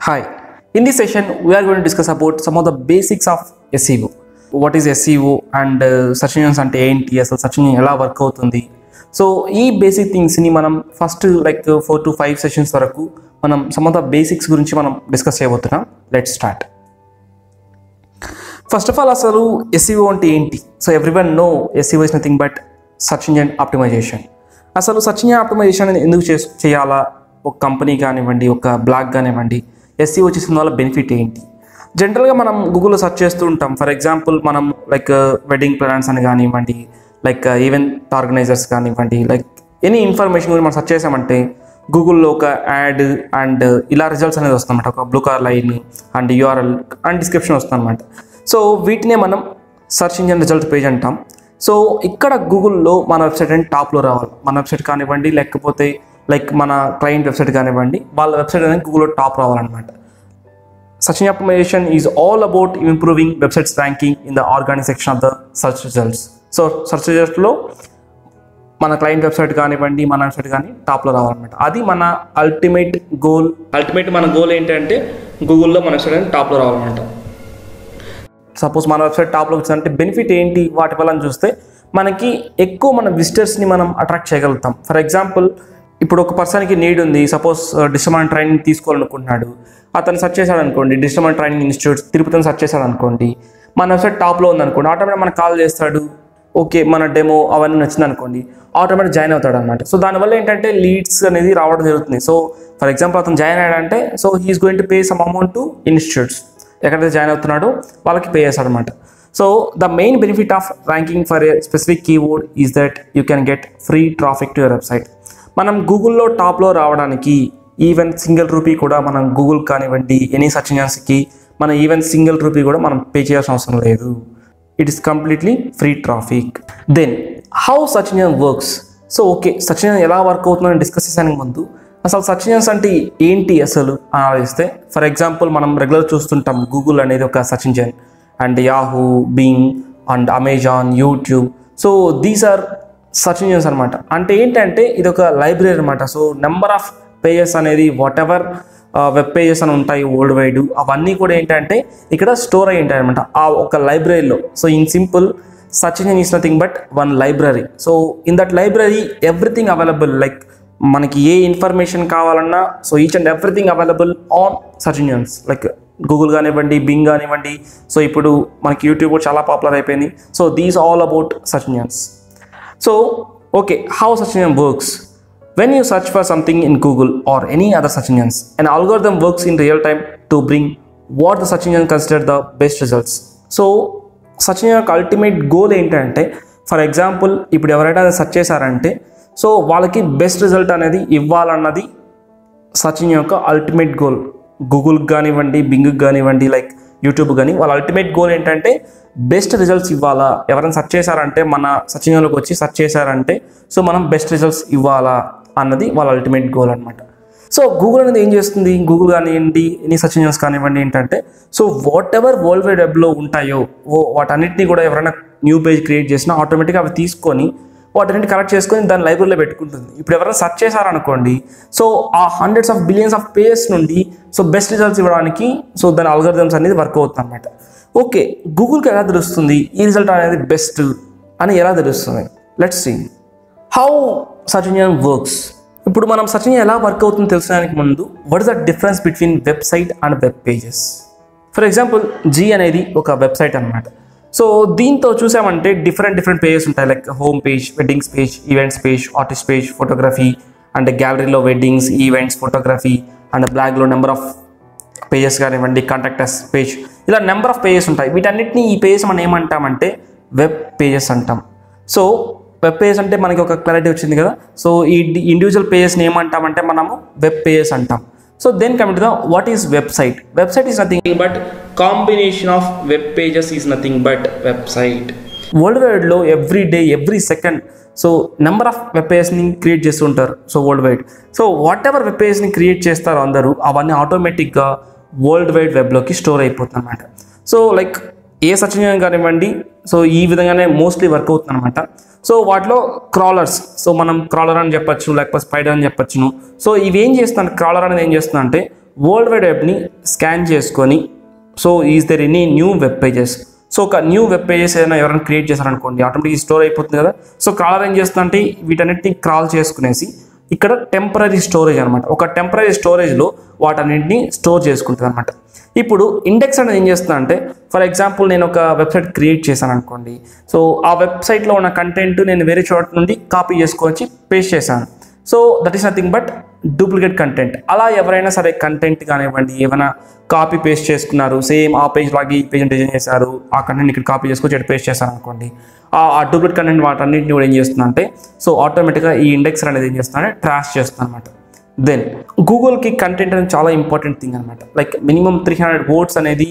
Hi. In this session, we are going to discuss about some of the basics of SEO. What is SEO and uh, search engines అంటే ఏంటి అసలు search engine ఎలా work అవుతుంది so ఈ basic థింగ్స్ని మనం first like four to five sessions వరకు మనం సమ్ ఆఫ్ ద బేసిక్స్ గురించి మనం డిస్కస్ చేయబోతున్నాం let start first of all అసలు ఎస్ఈఓ అంటే ఏంటి so everyone know SEO is nothing but search engine optimization అసలు సర్చ్ ఇంజన్ ఆప్టిమైజేషన్ అనేది ఎందుకు చేసు చేయాలా ఒక కంపెనీ కానివ్వండి ఒక బ్లాగ్ కానివ్వండి ఎస్ఈఓ చేసిన వల్ల బెనిఫిట్ ఏంటి జనరల్గా మనం గూగుల్లో సెర్చ్ చేస్తూ ఉంటాం ఫర్ ఎగ్జాంపుల్ మనం లైక్ వెడ్డింగ్ ప్లాన్స్ అని కానివ్వండి లైక్ ఈవెంట్ ఆర్గనైజర్స్ కానివ్వండి లైక్ ఎనీ ఇన్ఫర్మేషన్ గురించి మనం సెర్చ్ చేసామంటే గూగుల్లో ఒక యాడ్ అండ్ ఇలా రిజల్ట్స్ అనేది వస్తుందన్నమాట ఒక blue colour line and URL and description వస్తుందన్నమాట సో వీటినే మనం సెర్చ్ ఇంజిన్ రిజల్ట్ పేజ్ అంటాం సో ఇక్కడ గూగుల్లో మన వెబ్సైట్ అనేది టాప్లో రావాలి మన వెబ్సైట్ కానివ్వండి లేకపోతే లైక్ మన క్లయింట్ వెబ్సైట్ కానివ్వండి వాళ్ళ వెబ్సైట్ అనేది గూగుల్లో టాప్ రావాలన్నమాట Search engine optimization is all about improving websites ranking in the organic section of the search results. So search రిజల్ట్స్లో మన క్లయింట్ వెబ్సైట్ కానివ్వండి మన వెబ్సైట్ కానీ టాప్లో రావాలన్నమాట అది మన అల్టిమేట్ గోల్ అల్టిమేట్ మన గోల్ ఏంటంటే గూగుల్లో మన వెబ్సైట్ అనేది టాప్లో రావాలన్నమాట సపోజ్ మన వెబ్సైట్ టాప్లో వచ్చిందంటే బెనిఫిట్ ఏంటి వాటి వల్ల అని చూస్తే మనకి ఎక్కువ మన విజిటర్స్ని మనం అట్రాక్ట్ చేయగలుగుతాం ఫర్ ఎగ్జాంపుల్ ఇప్పుడు ఒక పర్సన్కి నీడ్ ఉంది సపోజ్ డిస్టర్మెంట్ ట్రైనింగ్ తీసుకోవాలనుకుంటున్నాడు అతను సెర్చ్ చేశాడు అనుకోండి డిస్టర్మెంట్ ట్రైనింగ్ ఇన్స్టిట్యూట్ తిరుపతిని సెర్చ్ చేశాడు అనుకోండి మన వెబ్సైట్ టాప్లో ఉందనుకోండి ఆటోమేటిక్ మనకు కాల్ చేస్తాడు ఓకే మన డెమో అవన్నీ నచ్చింది అనుకోండి ఆటోమేటిక్ జాయిన్ అవుతాడు అనమాట సో దానివల్ల ఏంటంటే లీడ్స్ అనేది రావడం జరుగుతుంది సో ఫర్ ఎగ్జాంపుల్ అతను జాయిన్ అయ్యాడంటే so he is going to pay some amount to institutes ఎక్కడైతే జాయిన్ అవుతున్నాడో వాళ్ళకి పే చేస్తాడు అనమాట so the main benefit of ranking for a specific keyword is that you can get free traffic to your website మనం గూగుల్లో టాప్లో రావడానికి even single rupee కూడా మనం గూగుల్ కానివ్వండి ఎనీ సర్చ్ ఇంజన్స్కి మన ఈవెన్ సింగిల్ రూపీ కూడా మనం పే చేయాల్సిన అవసరం లేదు it is completely free traffic then how search engine works so okay search engine ఎలా వర్క్ అవుతుందని డిస్కస్ చేసానికి ముందు అసలు సర్చ్ ఇంజన్స్ అంటే ఏంటి అసలు అని ఆలోచిస్తే ఫర్ ఎగ్జాంపుల్ మనం రెగ్యులర్ చూస్తుంటాం గూగుల్ అనేది ఒక search engine and Yahoo Bing and Amazon YouTube so these are search engines అనమాట అంటే ఏంటంటే ఇది ఒక లైబ్రరీ అనమాట సో నెంబర్ ఆఫ్ పేజెస్ అనేది వాట్ ఎవర్ వెబ్ పేజెస్ అని ఉంటాయి వరల్డ్ వైడ్ అవన్నీ కూడా ఏంటంటే ఇక్కడ స్టోర్ అయి ఉంటాయి అనమాట ఆ ఒక లైబ్రరీలో so in simple search engine is nothing but one library so in that library everything available like మనకి ఏ ఇన్ఫర్మేషన్ కావాలన్నా so each and everything available on search engines like Google కానివ్వండి బింగ్ కానివ్వండి సో ఇప్పుడు మనకి యూట్యూబ్ కూడా చాలా popular అయిపోయింది so these all about search engines so okay how search engine works when you search for something in google or any other search engines an algorithm works in real time to bring what the search engine consider the best results so search engine యొక్క ultimate goal ఏంటంటే for example ఇప్పుడు ఎవరైనా search చేశారంటే so వాళ్ళకి best result అనేది ఇవ్వాలన్నది search engine యొక్క ultimate goal గూగుల్కి కానివ్వండి బింగ్కి కానివ్వండి లైక్ యూట్యూబ్ కానీ వాళ్ళ అల్టిమేట్ గోల్ ఏంటంటే బెస్ట్ రిజల్ట్స్ ఇవ్వాలా ఎవరైనా సెర్చ్ చేశారంటే మన సర్చ్ ఇంజిన్లోకి వచ్చి సెర్చ్ చేశారంటే సో మనం బెస్ట్ రిజల్ట్స్ ఇవ్వాలా అన్నది వాళ్ళ అల్టిమేట్ గోల్ అనమాట సో గూగుల్ అనేది ఏం చేస్తుంది గూగుల్ కానివ్వండి ఎనీ సర్చ్ ఇంజిన్స్ కానివ్వండి ఏంటంటే so whatever world wide వెబ్లో ఉంటాయో ఓ వాటన్నిటిని కూడా ఎవరైనా న్యూ పేజ్ క్రియేట్ చేసినా ఆటోమేటిక్గా అవి తీసుకొని వాటన్నిటి కలెక్ట్ చేసుకొని దాని లైబ్రరీలో పెట్టుకుంటుంది ఇప్పుడు ఎవరైనా సెర్చ్ చేశారనుకోండి సో ఆ hundreds of billions of pages నుండి సో బెస్ట్ రిజల్ట్స్ ఇవ్వడానికి సో దాని అల్గరిథమ్స్ అనేది వర్క్ అవుతుంది అనమాట ఓకే గూగుల్కి ఎలా తెలుస్తుంది ఈ రిజల్ట్ అనేది బెస్ట్ అని ఎలా తెలుస్తుంది let's see how search engine works ఇప్పుడు మనం సర్చ్ ఇంజిన్ ఎలా వర్క్ అవుతుందో తెలుసడానికి ముందు what is the difference between website and web pages for example G అనేది ఒక వెబ్సైట్ అనమాట సో దీంతో చూసామంటే డిఫరెంట్ డిఫరెంట్ పేజెస్ ఉంటాయి like home page weddings page events page artist page photography and గ్యాలరీలో వెడ్డింగ్స్ ఈవెంట్స్ ఫోటోగ్రఫీ అండ్ బ్లాగ్లో number of pages కానివ్వండి contactors page ఇలా నెంబర్ ఆఫ్ పేజెస్ ఉంటాయి వీటన్నిటిని ఈ పేజెస్ మనం ఏమంటామంటే వెబ్ పేజెస్ అంటాం సో వెబ్ పేజెస్ అంటే మనకి ఒక క్లారిటీ వచ్చింది కదా సో ఈ ఇండివిజువల్ పేజెస్ని ఏమంటామంటే మనము వెబ్ పేజెస్ అంటాం so then coming to the what is website website is nothing but combination of web pages is nothing but website world వైడ్లో every day every second so number of web పేజెస్ని create చేస్తుంటారు so world wide so whatever web పేజెస్ని create చేస్తారో అందరూ అవన్నీ ఆటోమేటిక్గా world wide వెబ్లోకి store అయిపోతుంది అనమాట so like a search engine కానివ్వండి సో ఈ విధంగానే మోస్ట్లీ వర్క్ అవుతుంది అనమాట సో వాటిలో క్రాలర్స్ సో మనం క్రాలర్ అని చెప్పొచ్చు లేకపోతే స్పైడర్ అని చెప్పొచ్చును సో ఇవి ఏం చేస్తున్నాను క్రాలర్ అనేది ఏం చేస్తున్నా అంటే వరల్డ్ వైడ్ వెబ్ని స్కాన్ చేసుకొని so is there any new web pages so ఒక న్యూ వెబ్ పేజెస్ ఏదైనా ఎవరైనా క్రియేట్ చేశారనుకోండి ఆటోమేటిక్ స్టోర్ అయిపోతుంది కదా సో క్రాలర్ ఏం చేస్తుందంటే వీటన్నిటిని క్రాల్ చేసుకునేసి ఇక్కడ టెంపరీ స్టోరేజ్ అనమాట ఒక టెంపరీ స్టోరేజ్లో వాటన్నింటిని స్టోర్ చేసుకుంటుంది అనమాట ఇప్పుడు ఇండెక్స్ అనేది ఏం చేస్తుంది అంటే ఫర్ ఎగ్జాంపుల్ నేను ఒక వెబ్సైట్ క్రియేట్ చేశాను అనుకోండి సో ఆ వెబ్సైట్లో ఉన్న కంటెంట్ నేను వేరే చోట నుండి కాపీ చేసుకొచ్చి పేస్ట్ చేశాను so that is nothing but duplicate content అలా ఎవరైనా సరే కంటెంట్ కానివ్వండి ఏమైనా కాపీ పేస్ట్ చేసుకున్నారు సేమ్ ఆ పేజ్ లాగి ఈ పేజ్ డిజైన్ చేశారు ఆ కంటెంట్ ఇక్కడ కాపీ చేసుకొని ఇక్కడ పేస్ట్ చేశారు అనుకోండి ఆ డూప్లికేట్ కంటెంట్ వాటన్నింటిని కూడా ఏం చేస్తుందంటే సో ఆటోమేటిక్గా ఈ ఇండెక్స్ అనేది ఏం చేస్తుందంటే ట్రాష్ చేస్తుంది అనమాట దెన్ గూగుల్కి కంటెంట్ అనేది చాలా ఇంపార్టెంట్ థింగ్ అనమాట like minimum three hundred words అనేది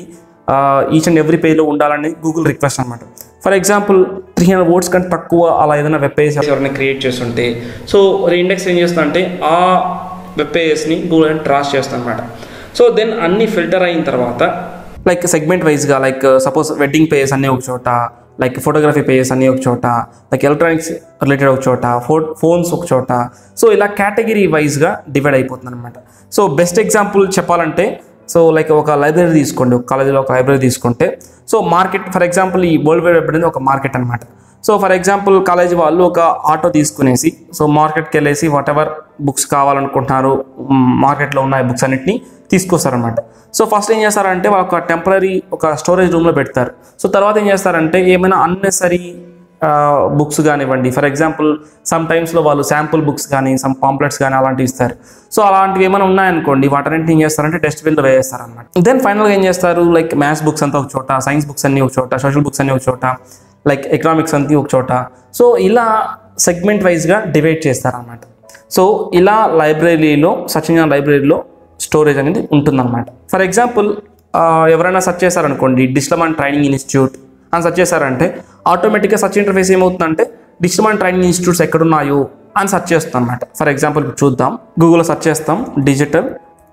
ఈచ్ అండ్ ఎవ్రీ పేజ్లో ఉండాలని గూగుల్ రిక్వెస్ట్ అనమాట for example three hundred words కంటే తక్కువ అలా ఏదైనా వెబ్ పేజ్ ఎవరైనా క్రియేట్ చేస్తుంటే సో ఇండెక్స్ ఏం చేస్తుందంటే ఆ వెబ్ పేజెస్ని గూగుల్ అని ట్రాస్ చేస్తుంది అనమాట సో దెన్ అన్ని ఫిల్టర్ అయిన తర్వాత లైక్ సెగ్మెంట్ వైజ్గా లైక్ సపోజ్ వెడ్డింగ్ పేజెస్ అన్నీ ఒక చోట లైక్ ఫోటోగ్రఫీ పేజెస్ అన్నీ ఒక చోట లైక్ ఎలక్ట్రానిక్స్ రిలేటెడ్ ఒక చోట ఫో ఫోన్స్ ఒక చోట సో ఇలా కేటగిరీ వైజ్గా డివైడ్ అయిపోతుంది అనమాట సో బెస్ట్ ఎగ్జాంపుల్ చెప్పాలంటే సో లైక్ ఒక లైబ్రరీ తీసుకోండి ఒక కాలేజీలో ఒక లైబ్రరీ తీసుకుంటే సో మార్కెట్ ఫర్ ఎగ్జాంపుల్ ఈ వరల్డ్ వైడ్ వెబ్ అనేది ఒక మార్కెట్ అనమాట సో ఫర్ ఎగ్జాంపుల్ కాలేజ్ వాళ్ళు ఒక ఆటో తీసుకునేసి సో మార్కెట్కి వెళ్ళేసి వాట్ ఎవర్ బుక్స్ కావాలనుకుంటున్నారు మార్కెట్లో ఉన్న బుక్స్ అన్నిటిని తీసుకొస్తారనమాట సో ఫస్ట్ ఏం చేస్తారంటే వాళ్ళు ఒక టెంపరీ ఒక స్టోరేజ్ రూమ్లో పెడతారు సో తర్వాత ఏం చేస్తారంటే ఏమైనా అన్నెసరీ బుక్స్ కానివ్వండి ఫర్ ఎగ్జాంపుల్ సమ్ టైమ్స్లో వాళ్ళు శాంపుల్ బుక్స్ కానీ సమ్ పాంప్లెట్స్ కానీ అలాంటివి ఇస్తారు సో అలాంటివి ఏమైనా ఉన్నాయనుకోండి వాటన్నింటిని ఏం చేస్తారంటే డస్ట్బిన్లో వేస్తారు అనమాట దెన్ ఫైనల్గా ఏం చేస్తారు లైక్ మ్యాథ్స్ బుక్స్ అంతా ఒక చోట సైన్స్ బుక్స్ అన్ని ఒక చోట సోషల్ బుక్స్ అన్ని ఒక చోట లైక్ ఎకనామిక్స్ అంతా ఒక చోట సో ఇలా సెగ్మెంట్ వైజ్గా డివైడ్ చేస్తారన్నమాట సో ఇలా లైబ్రరీలో సచిన్ లైబ్రరీలో స్టోరేజ్ అనేది ఉంటుందన్నమాట ఫర్ ఎగ్జాంపుల్ ఎవరైనా సెర్చ్ చేశారనుకోండి డిస్లమ్ అండ్ ట్రైనింగ్ ఇన్స్టిట్యూట్ అని సెర్చ్ చేశారంటే ఆటోమేటిక్గా సర్చ్ ఇంటర్ఫేస్ ఏమవుతుందంటే డిస్లమ్ అండ్ ట్రైనింగ్ ఇన్స్టిట్యూట్స్ ఎక్కడున్నాయో అని సెర్చ్ చేస్తాం అనమాట ఫర్ ఎగ్జాంపుల్ ఇప్పుడు చూద్దాం గూగుల్లో సెర్చ్ చేస్తాం digital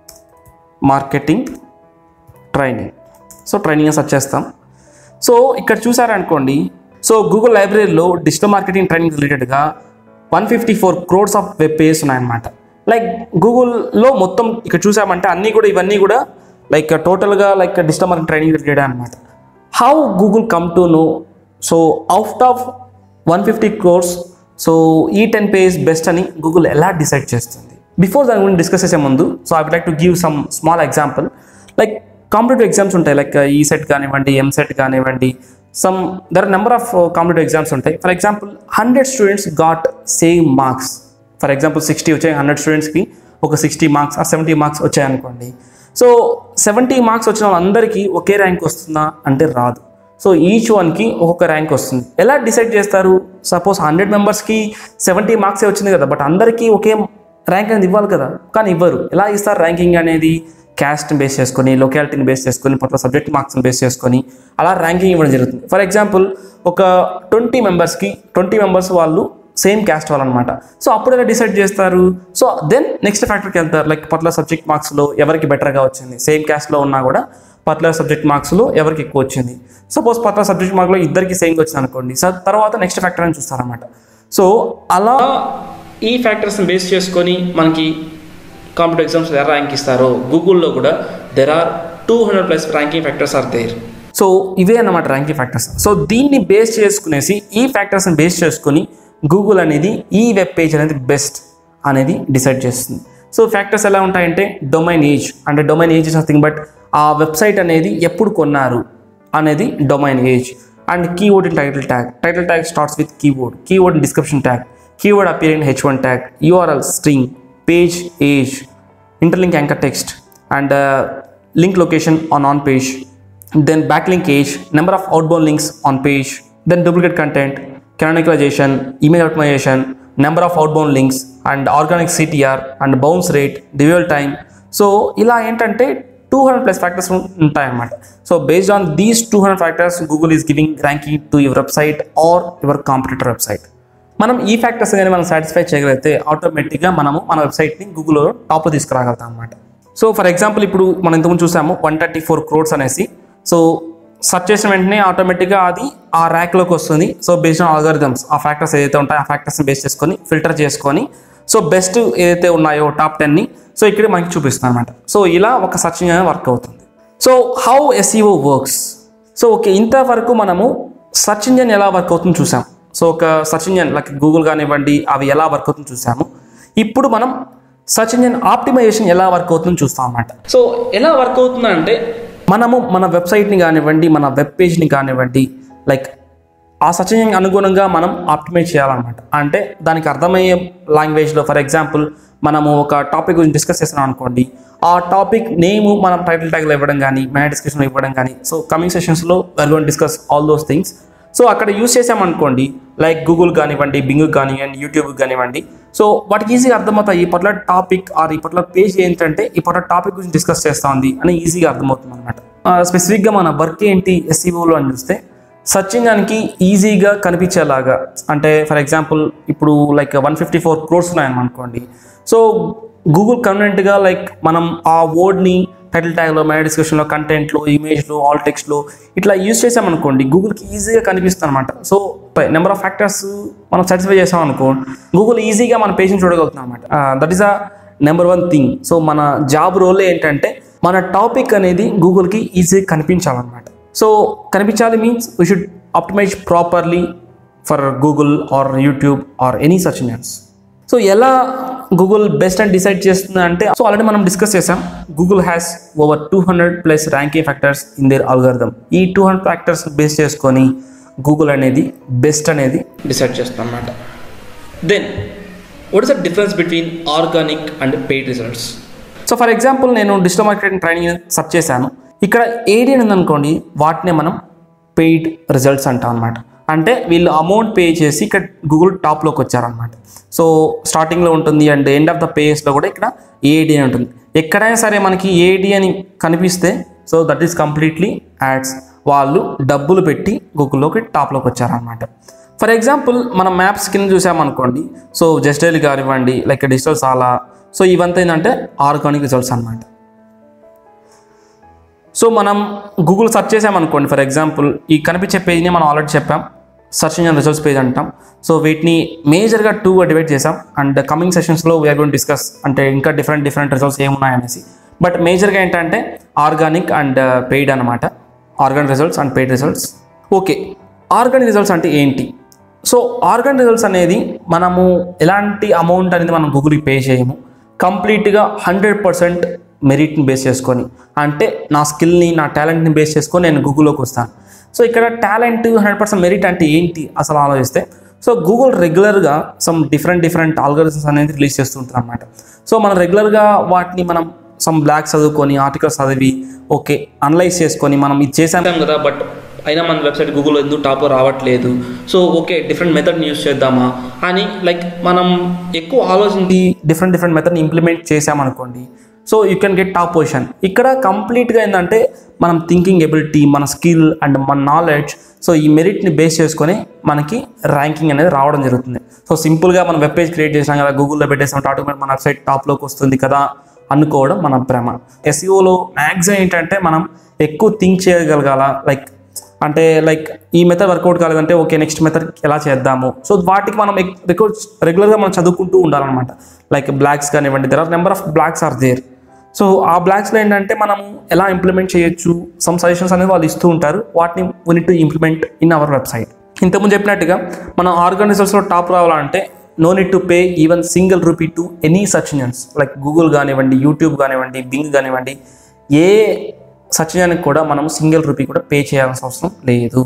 marketing training so training search చేస్తాం సో ఇక్కడ చూసారనుకోండి సో గూగుల్ లైబ్రరీలో డిజిటల్ మార్కెటింగ్ ట్రైనింగ్ రిలేటెడ్గా one fifty four crores of web pages ఉన్నాయన్నమాట లైక్ గూగుల్లో మొత్తం ఇక్కడ చూసామంటే అన్నీ కూడా ఇవన్నీ కూడా లైక్ టోటల్గా like digital marketing training related అనమాట how Google come to know so out of one fifty crores so ఈ టెన్ పేజ్ బెస్ట్ అని గూగుల్ ఎలా డిసైడ్ చేస్తుంది బిఫోర్ దాని గురించి డిస్కస్ చేసే ముందు so I would like to give some small example like competitive exams ఉంటాయి లైక్ ఈ సెట్ కానివ్వండి ఎం సెట్ కానివ్వండి some other number of competitive exams ఉంటాయి for example hundred students got same marks for example sixty వచ్చాయి hundred స్టూడెంట్స్కి ఒక sixty marks ఆ seventy marks వచ్చాయనుకోండి so seventy marks వచ్చిన వాళ్ళందరికీ ఒకే ర్యాంక్ వస్తుందా అంటే రాదు సో ఈచ్ వన్కి ఒక్కొక్క ర్యాంక్ వస్తుంది ఎలా డిసైడ్ చేస్తారు సపోజ్ హండ్రెడ్ మెంబర్స్కి సెవెంటీ మార్క్సే వచ్చింది కదా బట్ అందరికీ ఒకే ర్యాంక్ అనేది ఇవ్వాలి కదా కానీ ఇవ్వరు ఎలా ఇస్తారు ర్యాంకింగ్ అనేది క్యాస్ట్ని బేస్ చేసుకొని లొకాలిటీని బేస్ చేసుకొని పట్ల సబ్జెక్ట్ మార్క్స్ని బేస్ చేసుకొని అలా ర్యాంకింగ్ ఇవ్వడం జరుగుతుంది ఫర్ ఎగ్జాంపుల్ ఒక ట్వంటీ మెంబర్స్కి ట్వంటీ మెంబర్స్ వాళ్ళు సేమ్ క్యాస్ట్ వాళ్ళు అనమాట సో అప్పుడు ఎలా డిసైడ్ చేస్తారు సో దెన్ నెక్స్ట్ ఫ్యాక్టర్కి వెళ్తారు లైక్ పర్టికులర్ సబ్జెక్ట్ మార్క్స్లో ఎవరికి బెటర్గా వచ్చింది సేమ్ క్యాస్ట్లో ఉన్నా కూడా పర్టికులర్ సబ్జెక్ట్ మార్క్స్లో ఎవరికి ఎక్కువ వచ్చింది సపోజ్ పర్టికులర్ సబ్జెక్ట్ మార్క్లో ఇద్దరికి సేమ్గా వచ్చింది అనుకోండి సో తర్వాత నెక్స్ట్ ఫ్యాక్టర్ అని చూస్తారన్నమాట సో అలా ఈ ఫ్యాక్టర్స్ని బేస్ చేసుకొని మనకి కాంపిటేటివ్ ఎగ్జామ్స్ ఎలా ర్యాంక్ ఇస్తారో గూగుల్లో కూడా there are two hundred plus ranking factors are there so ఇవే అన్నమాట ర్యాంకింగ్ ఫ్యాక్టర్స్ సో దీన్ని బేస్ చేసుకునేసి ఈ ఫ్యాక్టర్స్ని బేస్ చేసుకొని గూగుల్ అనేది ఈ వెబ్ పేజ్ అనేది బెస్ట్ అనేది డిసైడ్ చేస్తుంది సో ఫ్యాక్టర్స్ ఎలా ఉంటాయంటే డొమైన్ ఏజ్ అంటే domain age is nothing but ఆ వెబ్సైట్ అనేది ఎప్పుడు కొన్నారు అనేది domain age and keyword in title tag title tag starts with keyword keyword in description tag keyword appear in H one tag URL string page age interlink anchor text and uh, link location on on page then backlink age number of outbound links on page then duplicate content canonicalization email optimization number of outbound links and organic ctr and bounce rate dwell time so ఇలా ఏంటంటే two hundred plus factors ఉంటాయన్నమాట so based on these two hundred factors Google is giving ranking to your website or your competitor website మనం ఈ factors కానీ మనం satisfy చేయగలిగితే ఆటోమేటిక్గా మనము మన వెబ్సైట్ని గూగుల్లో టాప్లో తీసుకురాగలుగుతాం అనమాట సో ఫర్ ఎగ్జాంపుల్ ఇప్పుడు మనం ఇంతకుముందు చూసాము వన్ థర్టీ ఫోర్ క్రోడ్స్ అనేసి సో సెర్చ్ చేసిన వెంటనే ఆటోమేటిక్గా అది ఆ ర్యాంక్లోకి వస్తుంది సో బేస్డ్ ఆన్ ఆల్గారిథమ్స్ ఆ ఫ్యాక్టర్స్ ఏదైతే ఉంటాయో ఆ ఫ్యాక్టర్స్ని బేస్ చేసుకొని ఫిల్టర్ చేసుకొని సో బెస్ట్ ఏదైతే ఉన్నాయో టాప్ టెన్ని సో ఇక్కడ మనకి చూపిస్తుంది అనమాట సో ఇలా ఒక సర్చ్ ఇంజిన్ వర్క్ అవుతుంది so how SEO works so okay ఇంతవరకు మనము సర్చ్ ఇంజిన్ ఎలా వర్క్ అవుతుందో చూసాం సో ఒక సర్చ్ ఇంజిన్ లైక్ గూగుల్ కానివ్వండి అవి ఎలా వర్క్ అవుతుందో చూసాము ఇప్పుడు మనం సర్చ్ ఇంజిన్ ఆప్టిమైజేషన్ ఎలా వర్క్ అవుతుందో చూస్తాం అన్నమాట సో ఎలా వర్క్ అవుతుందంటే మనము మన వెబ్సైట్ని కానివ్వండి మన వెబ్ పేజ్ని కానివ్వండి లైక్ ఆ సర్చ్ ఇంజిన్ అనుగుణంగా మనం ఆప్టిమైజ్ చేయాలన్నమాట అంటే దానికి అర్థమయ్యే లాంగ్వేజ్లో ఫర్ ఎగ్జాంపుల్ మనము ఒక టాపిక్ గురించి డిస్కస్ చేస్తున్నాం అనుకోండి ఆ టాపిక్ నేమ్ మనం టైటిల్ ట్యాగ్లో ఇవ్వడం కానీ మన డిస్కషన్లో ఇవ్వడం కానీ సో కమింగ్ సెషన్స్లో we're gonna discuss all those things so అక్కడ యూస్ చేసామనుకోండి లైక్ గూగుల్ కానివ్వండి బింగ్ కానివ్వండి యూట్యూబ్ కానివ్వండి సో వాటికి ఈజీగా అర్థమవుతాయి ఈ పట్ల టాపిక్ ఆర్ ఈ పట్ల పేజ్ ఏంటంటే ఈ పట్ల టాపిక్ గురించి డిస్కస్ చేస్తూ ఉంది అని ఈజీగా అర్థమవుతుంది అనమాట స్పెసిఫిక్గా మన వర్క్ ఏంటి ఎస్సీఓలో అని చూస్తే సర్చ్ ఇంజన్కి ఈజీగా కనిపించేలాగా అంటే ఫర్ ఎగ్జాంపుల్ ఇప్పుడు like one fifty four crores ఉన్నాయనుకోండి సో గూగుల్ కన్వెంట్గా లైక్ మనం ఆ వర్డ్ని టైటిల్ ట్యాగ్లో మై డిస్క్రిప్షన్లో కంటెంట్లో ఇమేజ్లో ఆల్ టెక్స్ట్లో ఇట్లా యూస్ చేసామనుకోండి గూగుల్కి ఈజీగా కనిపిస్తుంది అనమాట సో నెంబర్ ఆఫ్ ఫ్యాక్టర్స్ మనం సాటిస్ఫై చేసాం అనుకో గూగుల్ ఈజీగా మన పేజ్ని చూడగలుగుతాం అనమాట that is a number one thing so మన జాబ్ రోల్ ఏంటంటే మన టాపిక్ అనేది గూగుల్కి ఈజీగా కనిపించాలన్నమాట సో కనిపించాలి means we should optimise properly for Google or YouTube or any search engines so ఎలా గూగుల్ బెస్ట్ అని డిసైడ్ చేస్తుంది అంటే సో ఆల్రెడీ మనం డిస్కస్ చేసాం Google has over two hundred plus ranking factors in their algorithm ఈ two hundred factors base చేసుకొని Google అనేది best అనేది డిసైడ్ చేస్తాం అన్నమాట then what is the difference between organic and paid results so for example నేను digital marketing training search చేశాను ఇక్కడ AD అని ఉందనుకోండి వాటినే మనం పెయిడ్ రిజల్ట్స్ అంటాం అనమాట అంటే వీళ్ళు అమౌంట్ పే చేసి ఇక్కడ గూగుల్ టాప్లోకి వచ్చారనమాట సో స్టార్టింగ్లో ఉంటుంది అండ్ ఎండ్ ఆఫ్ ద పేజ్లో కూడా ఇక్కడ ఏడి అని ఉంటుంది ఎక్కడైనా సరే మనకి ఏడి అని కనిపిస్తే so that is completely ads వాళ్ళు డబ్బులు పెట్టి గూగుల్లోకి టాప్లోకి వచ్చారనమాట ఫర్ ఎగ్జాంపుల్ మనం మ్యాప్స్ కింద చూసామనుకోండి సో జస్ట్ డైలీ కానివ్వండి లైక్ డిజిటల్ సాలా సో ఇవంతా ఏంటంటే ఆర్గానిక్ రిజల్ట్స్ అనమాట సో మనం గూగుల్ సెర్చ్ చేసామనుకోండి ఫర్ ఎగ్జాంపుల్ ఈ కనిపించే పేజ్ని మనం ఆల్రెడీ చెప్పాం సెర్చ్ ఇంజన్ రిజల్ట్స్ పేజ్ అంటాం సో వీటిని మేజర్గా టూగా డివైడ్ చేసాం అండ్ కమింగ్ సెషన్స్లో వీఆర్ గోన్ డిస్కస్ అంటే ఇంకా డిఫరెంట్ డిఫరెంట్ రిజల్ట్స్ ఏమున్నాయనేసి బట్ మేజర్గా ఏంటంటే ఆర్గానిక్ అండ్ పెయిడ్ అనమాట organic results and paid results okay organic results అంటే ఏంటి సో ఆర్గానిక్ రిజల్ట్స్ అనేది మనము ఎలాంటి అమౌంట్ అనేది మనం గూగుల్కి పే చేయము కంప్లీట్గా హండ్రెడ్ పర్సెంట్ మెరిట్ని బేస్ చేసుకొని అంటే నా స్కిల్ని నా టాలెంట్ని బేస్ చేసుకొని నేను గూగుల్లోకి వస్తాను సో ఇక్కడ టాలెంట్ హండ్రెడ్ పర్సెంట్ మెరిట్ అంటే ఏంటి అసలు ఆలోచిస్తే సో గూగుల్ రెగ్యులర్గా సమ్ డిఫరెంట్ డిఫరెంట్ ఆల్గరిజమ్స్ అనేది రిలీజ్ చేస్తుంటారు అనమాట సో మనం రెగ్యులర్గా వాటిని మనం సమ్ బ్లాక్ చదువుకొని ఆర్టికల్స్ చదివి ఓకే అనలైజ్ చేసుకొని మనం ఇది చేసాం కదా బట్ అయినా మన వెబ్సైట్ గూగుల్ ఎందుకు టాప్ రావట్లేదు సో ఓకే డిఫరెంట్ మెథడ్ని యూస్ చేద్దామా అని లైక్ మనం ఎక్కువ ఆలోచించి డిఫరెంట్ డిఫరెంట్ మెథడ్ని ఇంప్లిమెంట్ చేసామనుకోండి so you can get top position ఇక్కడ కంప్లీట్గా ఏంటంటే మనం థింకింగ్ ఎబిలిటీ మన స్కిల్ అండ్ మన నాలెడ్జ్ సో ఈ మెరిట్ని బేస్ చేసుకొని మనకి ర్యాంకింగ్ అనేది రావడం జరుగుతుంది సో సింపుల్గా మనం వెబ్ పేజ్ క్రియేట్ చేసాం కదా గూగుల్లో పెట్టేసాం ఆటోమేటిక్ మన వెబ్సైట్ టాప్లోకి వస్తుంది కదా అనుకోవడం మన భ్రమ ఎస్ఈఓలో మ్యాక్సిమం ఏంటంటే మనం ఎక్కువ థింక్ చేయగలగాల లైక్ అంటే లైక్ ఈ మెథడ్ వర్కౌట్ కాలేదంటే ఓకే నెక్స్ట్ మెథడ్ ఎలా చేద్దాము సో వాటికి మనం రికార్డ్ రెగ్యులర్గా మనం చదువుకుంటూ ఉండాలన్నమాట లైక్ బ్లాక్స్ కానివ్వండి there are number of blogs are there so ఆ బ్లాక్స్లో ఏంటంటే మనము ఎలా ఇంప్లిమెంట్ చేయొచ్చు సమ్ సజెషన్స్ అనేది వాళ్ళు ఇస్తూ ఉంటారు వాటిని we to implement in our website ఇంతకుముందు చెప్పినట్టుగా మనం ఆర్గనైజర్స్లో టాప్ రావాలంటే no need to pay even single rupee to any search engines like Google కానివ్వండి యూట్యూబ్ కానివ్వండి బింగ్ కానివ్వండి ఏ సర్చ్ ఇంజన్కి కూడా మనం సింగిల్ రూపీ కూడా పే చేయాల్సిన అవసరం లేదు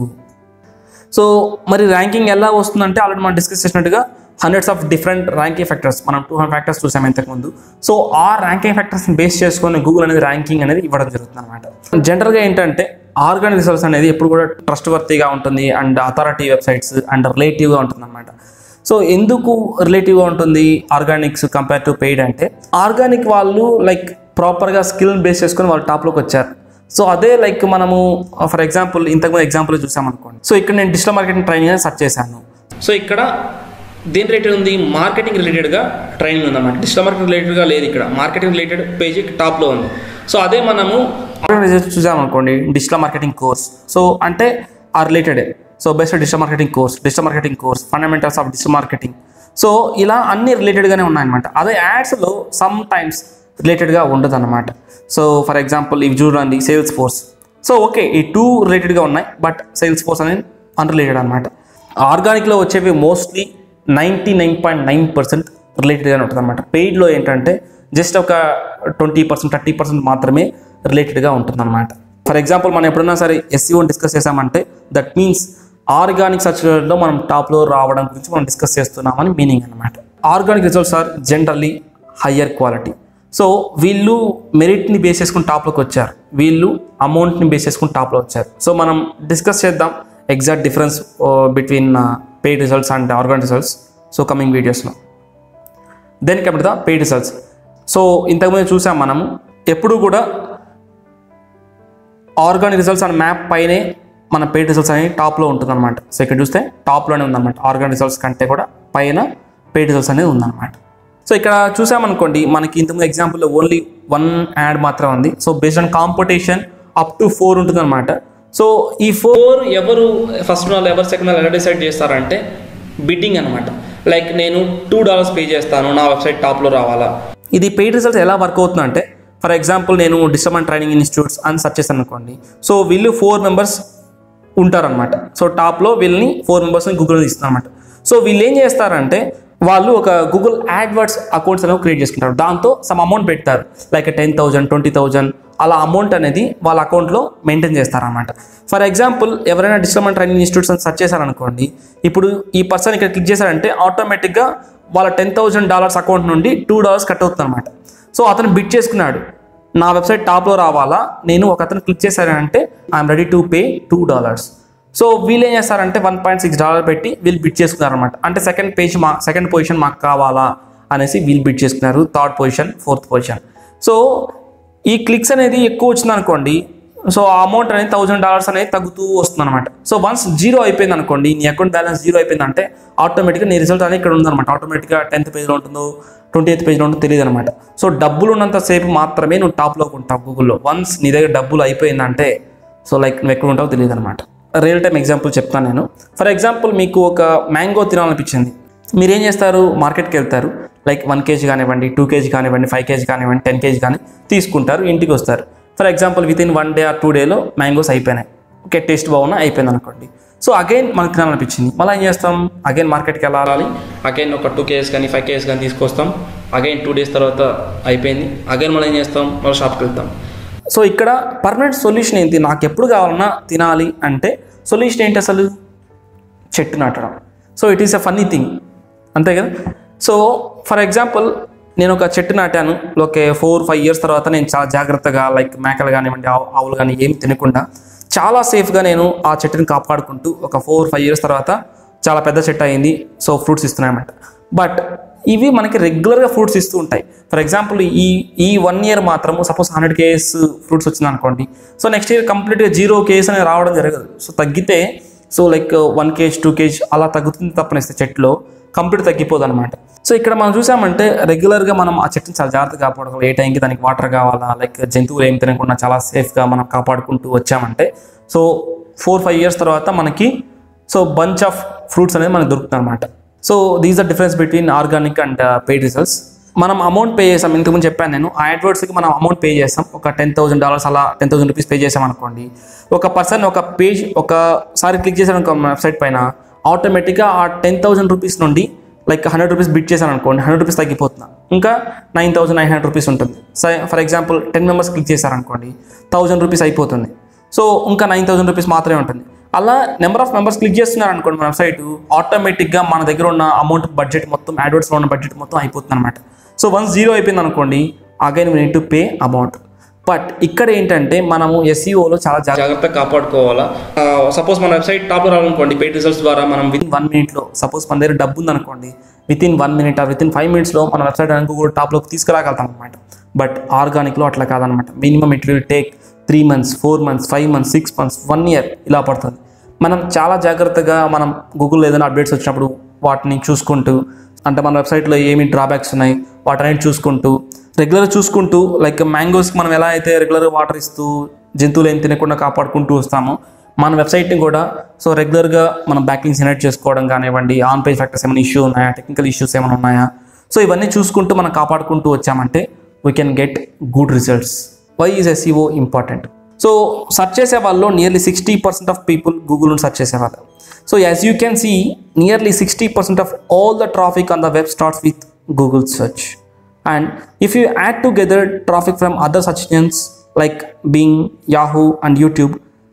సో మరి ర్యాంకింగ్ ఎలా వస్తుందంటే ఆల్రెడీ మనం డిస్కస్ చేసినట్టుగా hundreds of different ranking factors మనం టూ హండ్రెడ్ ఫ్యాక్టర్స్ చూసాం ఇంతకుముందు సో ఆ ర్యాంకింగ్ ఫ్యాక్టర్స్ని బేస్ చేసుకొని గూగుల్ అనేది ర్యాంకింగ్ అనేది ఇవ్వడం జరుగుతుంది అనమాట జనరల్గా ఏంటంటే ఆర్గానిక్ రిసల్ట్స్ అనేది ఎప్పుడు కూడా ట్రస్ట్ వర్తీగా ఉంటుంది అండ్ అథారిటీ వెబ్సైట్స్ అండ్ రిలేటివ్గా ఉంటుంది అనమాట సో ఎందుకు రిలేటివ్గా ఉంటుంది ఆర్గానిక్స్ కంపేర్ టు పెయిడ్ అంటే ఆర్గానిక్ వాళ్ళు లైక్ ప్రాపర్గా స్కిల్ బేస్ చేసుకొని వాళ్ళు టాప్లోకి వచ్చారు సో అదే లైక్ మనము ఫర్ ఎగ్జాంపుల్ ఇంతకుముందు ఎగ్జాంపుల్ చూసామనుకోండి సో ఇక్కడ నేను డిజిటల్ మార్కెటింగ్ ట్రైనింగ్ సెర్చ్ చేశాను సో ఇక్కడ దేని రిలేటెడ్ ఉంది మార్కెటింగ్ రిలేటెడ్గా ట్రైనింగ్ ఉందన్నమాట డిజిటల్ మార్కెటింగ్ రిలేటెడ్గా లేదు ఇక్కడ మార్కెటింగ్ రిలేటెడ్ పేజీ టాప్లో ఉంది సో అదే మనము రిజల్ట్స్ చూసామనుకోండి డిజిటల్ మార్కెటింగ్ కోర్స్ సో అంటే ఆ related so best digital marketing course digital marketing course fundamentals of digital marketing so ఇలా అన్ని రిలేటెడ్గానే ఉన్నాయన్నమాట అదే యాడ్స్లో సమ్ టైమ్స్ రిలేటెడ్గా ఉండదు అనమాట సో ఫర్ ఎగ్జాంపుల్ ఇవి చూడండి సేల్స్ ఫోర్స్ సో ఓకే ఈ టూ రిలేటెడ్గా ఉన్నాయి బట్ సేల్స్ ఫోర్స్ అనేది అన్రిలేటెడ్ అనమాట ఆర్గానిక్లో వచ్చేవి mostly ninety nine point nine percent రిలేటెడ్గానే ఉంటుంది అనమాట పెయిడ్లో ఏంటంటే జస్ట్ ఒక ట్వంటీ పర్సెంట్ థర్టీ పర్సెంట్ మాత్రమే రిలేటెడ్గా ఉంటుందన్నమాట ఫర్ ఎగ్జాంపుల్ మనం ఎప్పుడైనా సరే ఎస్సీఓని డిస్కస్ చేసామంటే దట్ మీన్స్ ఆర్గానిక్ సర్చ్లో మనం టాప్లో రావడం గురించి మనం డిస్కస్ చేస్తున్నామని మీనింగ్ అనమాట organic results are generally higher quality so వీళ్ళు మెరిట్ని బేస్ చేసుకుని టాప్లోకి వచ్చారు వీళ్ళు అమౌంట్ని బేస్ చేసుకుని టాప్లో వచ్చారు సో మనం డిస్కస్ చేద్దాం exact difference between paid results and organic results so coming వీడియోస్లో then commit the paid results so ఇంతకుముందు చూసాం మనము ఎప్పుడు కూడా ఆర్గానిక్ రిజల్ట్స్ అండ్ మ్యాప్ పైనే మన పెయిడ్ రిజల్ట్స్ అనేవి టాప్లో ఉంటుందన్నమాట సో ఇక్కడ చూస్తే టాప్లోనే ఉందన్నమాట ఆర్గానిక్ రిజల్ట్స్ కంటే కూడా పైన పెయిడ్ రిజల్ట్స్ అనేది ఉందన్నమాట సో ఇక్కడ చూసామనుకోండి మనకి ఇంతకుముందు ఎగ్జాంపుల్లో ఓన్లీ వన్ యాడ్ మాత్రం ఉంది so based on competition up to four ఉంటుందన్నమాట సో ఈ ఫోర్ ఎవరు ఫస్ట్ వాళ్ళు ఎవరు సెకండ్ వాళ్ళు ఎలా డిసైడ్ చేస్తారంటే బిడ్డింగ్ అనమాట లైక్ నేను టూ డాలర్స్ పే చేస్తాను నా వెబ్సైట్ టాప్లో రావాలా ఇది పెయిడ్ రిజల్ట్స్ ఎలా వర్క్ అవుతుందంటే ఫర్ ఎగ్జాంపుల్ నేను డిస్టర్బన్ ట్రైనింగ్ ఇన్స్టిట్యూట్స్ అని సెర్చ్ చేస్తాను అనుకోండి సో వీళ్ళు ఫోర్ మెంబర్స్ ఉంటారనమాట సో టాప్లో వీళ్ళని ఫోర్ మెంబర్స్ని గూగుల్ తీస్తున్నారు అనమాట సో వీళ్ళు ఏం చేస్తారంటే వాళ్ళు ఒక గూగుల్ యాడ్వర్డ్స్ అకౌంట్స్ అనేవి క్రియేట్ చేసుకుంటారు దాంతో సమ్ అమౌంట్ పెడతారు like ten thousand twenty thousand అలా అమౌంట్ అనేది వాళ్ళ అకౌంట్లో మెయింటైన్ చేస్తారన్నమాట ఫర్ ఎగ్జాంపుల్ ఎవరైనా డిస్టర్బన్ ట్రైనింగ్ ఇన్స్టిట్యూట్స్ అని సెర్చ్ చేశారనుకోండి ఇప్పుడు ఈ పర్సన్ ఇక్కడ క్లిక్ చేశారంటే ఆటోమేటిక్గా వాళ్ళ టెన్ థౌజండ్ డాలర్స్ అకౌంట్ నుండి టూ డాలర్స్ కట్ అవుతుంది అనమాట సో అతను బిట్ చేసుకున్నాడు నా వెబ్సైట్ టాప్లో రావాలా నేను ఒక అతను క్లిక్ చేశానంటే I'm ready to pay two dollars so వీళ్ళు ఏం చేస్తారంటే వన్ పాయింట్ సిక్స్ డాలర్ పెట్టి వీళ్ళు బిట్ చేసుకున్నారు అనమాట అంటే సెకండ్ పేజ్ మా సెకండ్ పొజిషన్ మాకు కావాలా అనేసి వీళ్ళు బిట్ చేసుకున్నారు third position fourth position so ఈ క్లిక్స్ అనేది ఎక్కువ వచ్చింది అనుకోండి సో ఆ అమౌంట్ అనేది థౌసండ్ డాలర్స్ అనేది తగ్గుతూ వస్తుంది అనమాట సో వన్స్ జీరో అయిపోయింది అనుకోండి నీ అకౌంట్ బ్యాలెన్స్ జీరో అయిపోయిందంటే ఆటోమేటిక్గా నీ రిజల్ట్ అనేది ఇక్కడ ఉందన్నమాట ఆటోమేటిక్గా టెన్త్ పేజ్లో ఉంటుందో ట్వంటీ ఎయిత్ పేజ్లో ఉంటుందో తెలియదు అనమాట సో డబ్బులు ఉన్నంత సేపు మాత్రమే నువ్వు టాప్లోకి ఉంటావు గూగుల్లో వన్స్ నీ దగ్గర డబ్బులు అయిపోయిందంటే సో లైక్ నువ్వు ఎక్కడ ఉంటావో తెలియదు అనమాట రియల్ టైం ఎగ్జాంపుల్ చెప్తాను నేను ఫర్ ఎగ్జాంపుల్ మీకు ఒక మ్యాంగో తినాలనిపించింది మీరు ఏం చేస్తారు మార్కెట్కి వెళ్తారు లైక్ వన్ కేజీ కానివ్వండి టూ కేజీ కానివ్వండి ఫైవ్ కేజీ కానివ్వండి టెన్ కేజీ కానీ తీసుకుంటారు ఇంటికి వస్తారు for example within one day or two డేలో మ్యాంగోస్ అయిపోయినాయి ఓకే టేస్ట్ బాగున్నా అయిపోయింది అనుకోండి సో అగైన్ మనకు తినాలనిపించింది మళ్ళీ ఏం చేస్తాం అగైన్ మార్కెట్కి వెళ్ళాలి అగైన్ ఒక టూ కేజీస్ కానీ ఫైవ్ కేజీస్ కానీ తీసుకొస్తాం అగైన్ టూ డేస్ తర్వాత అయిపోయింది అగైన్ మళ్ళీ ఏం చేస్తాం మళ్ళీ షాప్కి వెళ్తాం సో ఇక్కడ పర్మనెంట్ సొల్యూషన్ ఏంటి నాకు ఎప్పుడు కావాలన్నా తినాలి అంటే సొల్యూషన్ ఏంటి అసలు చెట్టు నాటడం so it is a funny thing అంతే కదా సో ఫర్ ఎగ్జాంపుల్ నేను ఒక చెట్టు నాటాను ఓకే ఫోర్ ఫైవ్ ఇయర్స్ తర్వాత నేను చాలా జాగ్రత్తగా లైక్ మేకలు కానివ్వండి ఆవు ఆవులు కానీ ఏం తినకుండా చాలా సేఫ్గా నేను ఆ చెట్టుని కాపాడుకుంటూ ఒక ఫోర్ ఫైవ్ ఇయర్స్ తర్వాత చాలా పెద్ద చెట్టు అయింది సో ఫ్రూట్స్ ఇస్తున్నాయన్నమాట బట్ ఇవి మనకి రెగ్యులర్గా ఫ్రూట్స్ ఇస్తూ ఉంటాయి ఫర్ ఎగ్జాంపుల్ ఈ ఈ వన్ ఇయర్ మాత్రము సపోజ్ హండ్రెడ్ కేఎస్ ఫ్రూట్స్ వచ్చింది అనుకోండి సో నెక్స్ట్ ఇయర్ కంప్లీట్గా జీరో కేఎస్ అనేది రావడం జరగదు సో తగ్గితే so like one KG two KG అలా తగ్గుతుంది తప్పనిస్తే చెట్టులో కంప్లీట్ తగ్గిపోదు అనమాట సో ఇక్కడ మనం చూసామంటే రెగ్యులర్గా మనం ఆ చెట్టుని చాలా జాగ్రత్తగా కాపాడుకోవాలి ఏ టైంకి దానికి వాటర్ కావాలా లైక్ జంతువులు ఏం తినకుండా చాలా సేఫ్గా మనం కాపాడుకుంటూ వచ్చామంటే సో ఫోర్ ఫైవ్ ఇయర్స్ తర్వాత మనకి సో బంచ్ ఆఫ్ ఫ్రూట్స్ అనేది మనకు దొరుకుతుంది అనమాట so these the difference between organic and paid results మనం అమౌంట్ పే చేసాం ఇంతకుముందు చెప్పాను నేను ఆ అడ్వర్ట్స్కి మనం అమౌంట్ పే చేస్తాం ఒక టెన్ థౌసండ్ డాలర్స్ అలా టెన్ థౌసండ్ రూపీస్ పే చేసాం అనుకోండి ఒక పర్సన్ ఒక పేజ్ ఒకసారి క్లిక్ చేశాను ఒక వెబ్సైట్ పైన ఆటోమేటిక్గా ఆ టెన్ థౌసండ్ రూపీస్ నుండి లైక్ హండ్రెడ్ రూపీస్ బిట్ చేశాను అనుకోండి హండ్రెడ్ రూపీస్ తగ్గిపోతున్నా ఇంకా nine thousand nine hundred rupees ఉంటుంది for example ten members click చేశారనుకోండి థౌసండ్ రూపీస్ అయిపోతుంది సో ఇంకా నైన్ థౌసండ్ రూపీస్ మాత్రమే ఉంటుంది అలా నెంబర్ ఆఫ్ మెంబర్స్ క్లిక్ చేస్తున్నారు అనుకోండి మన వెబ్సైట్ ఆటోమేటిక్గా మన దగ్గర ఉన్న అమౌంట్ బడ్జెట్ మొత్తం అడ్వర్ట్స్లో ఉన్న బడ్జెట్ మొత్తం అయిపోతుంది అనమాట సో వన్స్ జీరో అయిపోయింది అనుకోండి again we need to pay amount but ఇక్కడ ఏంటంటే మనము ఎస్ఈఓలో చాలా జాగ్రత్తగా కాపాడుకోవాలా సపోజ్ మన వెబ్సైట్ టాప్లో రావాలనుకోండి పెయిడ్ రిజల్ట్స్ ద్వారా మనం విత్ వన్ మినిట్లో సపోజ్ మన దగ్గర డబ్బు ఉందనుకోండి within one minute within five మినిట్స్లో మన వెబ్సైట్ అనేది గూగుల్ టాప్లోకి తీసుకురాగలుగుతాం అనమాట బట్ ఆర్గానిక్లో అట్లా కాదనమాట minimum it will take three months four months five months six months one year ఇలా పడుతుంది మనం చాలా జాగ్రత్తగా మనం గూగుల్లో ఏదైనా అప్డేట్స్ వచ్చినప్పుడు వాటిని చూసుకుంటూ అంటే మన వెబ్సైట్లో ఏమి డ్రాబ్యాక్స్ ఉన్నాయి వాటన్నిటి చూసుకుంటూ రెగ్యులర్ చూసుకుంటూ లైక్ మ్యాంగోస్కి మనం ఎలా అయితే రెగ్యులర్ వాటర్ ఇస్తూ జంతువులు ఏం తినకుండా కాపాడుకుంటూ వస్తామో మన వెబ్సైట్ని కూడా సో రెగ్యులర్గా మనం బ్యాకింగ్స్ జనరేట్ చేసుకోవడం కానివ్వండి ఆన్ పేజ్ ఫ్యాక్టర్స్ ఏమైనా ఇష్యూ ఉన్నాయా టెక్నికల్ ఇష్యూస్ ఏమైనా ఉన్నాయా సో ఇవన్నీ చూసుకుంటూ మనం కాపాడుకుంటూ వచ్చామంటే we can get good results why is SEO important so search చేసే వాళ్ళు nearly sixty percent of people గూగుల్ని సెర్చ్ చేసేవాళ్ళు so as you can see nearly sixty percent of all the traffic on the web starts with Google search and if you add together traffic from other search engines like Bing, Yahoo, and YouTube,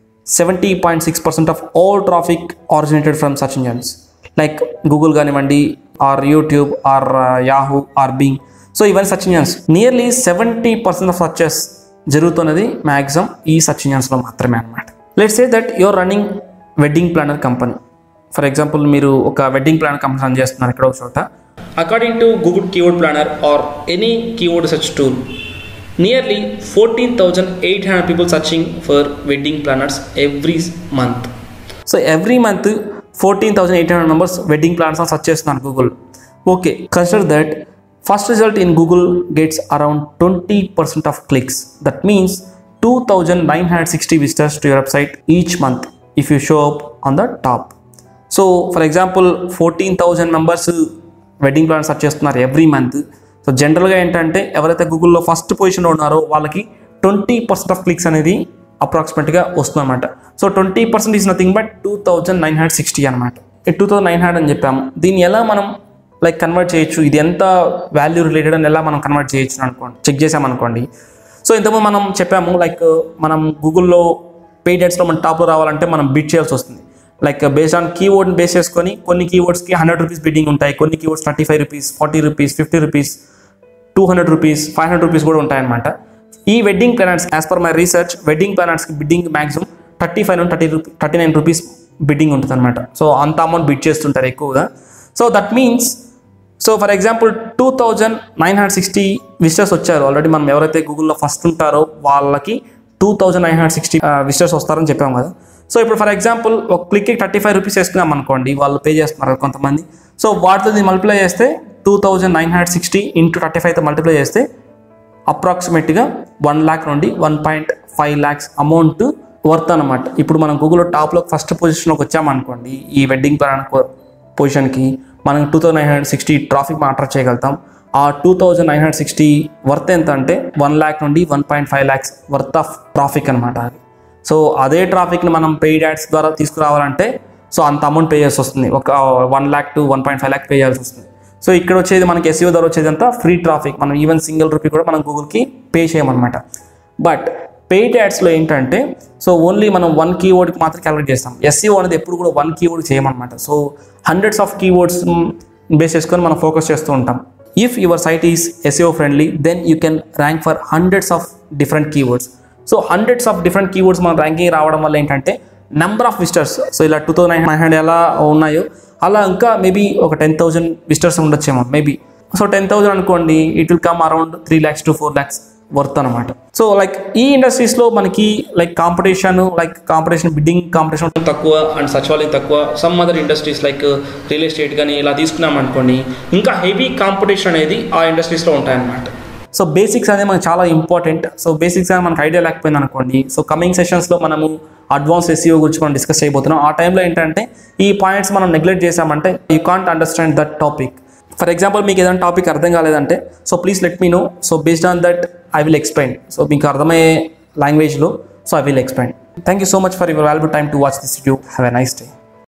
70.6% of all traffic originated from search engines like Google కానివ్వండి or YouTube or Yahoo or Bing so even search engines nearly seventy percent of searches జరుగుతున్నది maximum ఈ search ఇంజన్స్లో మాత్రమే అనమాట let's say that you're running wedding planner company for example మీరు ఒక wedding planner company run చేస్తున్నారు ఇక్కడ ఒక చోట according to Google keyword planner or any keyword search tool nearly fourteen thousand eight hundred people searching for wedding planners every month so every month fourteen thousand eight hundred members wedding plans search చేస్తున్నారు Google okay consider that first result in Google gets around twenty percent of clicks that means two thousand nine hundred sixty visitors to your website each month if you show up on the top so for example fourteen thousand members wedding plan search చేస్తున్నారు every month so జనరల్గా ఏంటంటే ఎవరైతే గూగుల్లో first పొజిషన్లో ఉన్నారో వాళ్ళకి twenty percent of clicks అనేది అప్రాక్సిమేట్గా వస్తుందన్నమాట so twenty percent is nothing but two thousand nine hundred sixty అనమాట టూ థౌజండ్ నైన్ హండ్రెడ్ అని చెప్పాము దీన్ని ఎలా మనం లైక్ కన్వర్ట్ చేయొచ్చు ఇది ఎంత వాల్యూ రిలేటెడ్ అని ఎలా మనం కన్వర్ట్ చేయొచ్చు అనుకోండి చెక్ చేసామనుకోండి సో ఇంతకుముందు మనం చెప్పాము లైక్ మనం గూగుల్లో పెయిడ్ యాడ్స్లో మన టాప్లో రావాలంటే మనం బిడ్ చేయాల్సి వస్తుంది లైక్ బేస్డ్ ఆన్ కీవర్డ్ని బేస్ చేసుకొని కొన్ని కీవర్డ్స్కి హండ్రెడ్ రూపీస్ బిడ్డింగ్ ఉంటాయి కొన్ని keywords thirty five rupees forty rupees fifty rupees two hundred rupees five hundred rupees కూడా ఉంటాయన్నమాట ఈ wedding planners as per my research wedding ప్లానర్స్కి బిడ్డింగ్ మ్యాక్సిమం థర్టీ ఫైవ్ నుండి thirty rupee thirty nine rupees bidding ఉంటుంది అనమాట so అంత amount bid చేస్తుంటారు ఎక్కువగా so that means so for example two thousand nine hundred sixty visitors వచ్చారు already మనం ఎవరైతే గూగుల్లో ఫస్ట్ ఉంటారో వాళ్ళకి two thousand nine hundred sixty visitors వస్తారని చెప్పాం కదా సో ఇప్పుడు ఫర్ ఎగ్జాంపుల్ ఒక క్లిక్కి థర్టీ ఫైవ్ రూపీస్ వేసుకున్నాం అనుకోండి వాళ్ళు పే చేస్తున్నారు కొంతమంది సో వాటితో దీన్ని మల్టిప్లై చేస్తే two thousand nine hundred sixty into thirty ఫైవ్తో మల్టిప్లై చేస్తే అప్రాక్సిమేట్గా వన్ ల్యాక్ నుండి one point five lakhs amount worth అనమాట ఇప్పుడు మనం గూగుల్లో టాప్లో ఫస్ట్ పొజిషన్లోకి వచ్చామనుకోండి ఈ వెడ్డింగ్ ప్లాన్ పొజిషన్కి మనం two thousand nine hundred sixty traffic మనం అట్రాక్ట్ చేయగలుగుతాం ఆ two thousand nine hundred sixty worth ఎంత అంటే వన్ ల్యాక్ నుండి one point five lakhs worth of traffic అనమాట అది సో అదే ట్రాఫిక్ని మనం పెయిడ్ యాడ్స్ ద్వారా తీసుకురావాలంటే సో అంత అమౌంట్ పే చేయాల్సి వస్తుంది ఒక one lakh to one point five lakh pay చేయాల్సి వస్తుంది సో ఇక్కడ వచ్చేది మనకి ఎస్ఈఓ ద్వారా వచ్చేది అంతా ఫ్రీ ట్రాఫిక్ మనం ఈవెన్ సింగిల్ రూపీ కూడా మనం గూగుల్కి పే చేయమన్నమాట బట్ పెయిడ్ యాడ్స్లో ఏంటంటే సో ఓన్లీ మనం వన్ కీవర్డ్కి మాత్రం క్యాలిక్యులేట్ చేస్తాం ఎస్ఈఓ అనేది ఎప్పుడు కూడా వన్ కీవర్డ్ చేయమన్నమాట so hundreds of keywords base చేసుకొని మనం ఫోకస్ చేస్తూ ఉంటాం if your site is SEO friendly then you can rank for hundreds of different keywords so hundreds of different keywords మన ర్యాంకింగ్ రావడం వల్ల ఏంటంటే నెంబర్ ఆఫ్ విజిటర్స్ సో ఇలా two thousand nine hundred ఎలా ఉన్నాయో అలా ఇంకా మేబీ ఒక టెన్ థౌసండ్ విజిటర్స్ ఉండొచ్చేమో మేబీ సో టెన్ థౌసండ్ అనుకోండి it will come around three lakhs to four lakhs worth అనమాట సో లైక్ ఈ ఇండస్ట్రీస్లో మనకి like competition like competition bidding competition తక్కువ అండ్ సచివాలయం తక్కువ some other industries like real estate కానీ ఇలా తీసుకున్నాం అనుకోండి ఇంకా హెవీ కాంపిటీషన్ అనేది ఆ ఇండస్ట్రీస్లో ఉంటాయన్నమాట సో బేసిక్స్ అనేది మనకు చాలా ఇంపార్టెంట్ సో బేసిక్స్ అనేది మనకు ఐడియా లేకపోయింది అనుకోండి సో కమింగ్ సెషన్స్లో మనము అడ్వాన్స్ ఎస్ఈఓ గురించి మనం డిస్కస్ చేయబోతున్నాం ఆ టైంలో ఏంటంటే ఈ పాయింట్స్ మనం నెగ్లెక్ట్ చేసామంటే you can't understand that topic for example మీకు ఏదైనా టాపిక్ అర్థం కాలేదంటే so please let me know so based on that I will explain so మీకు అర్థమయ్యే లాంగ్వేజ్లో so I will explain thank you so much for your valuable time to watch this video have a nice day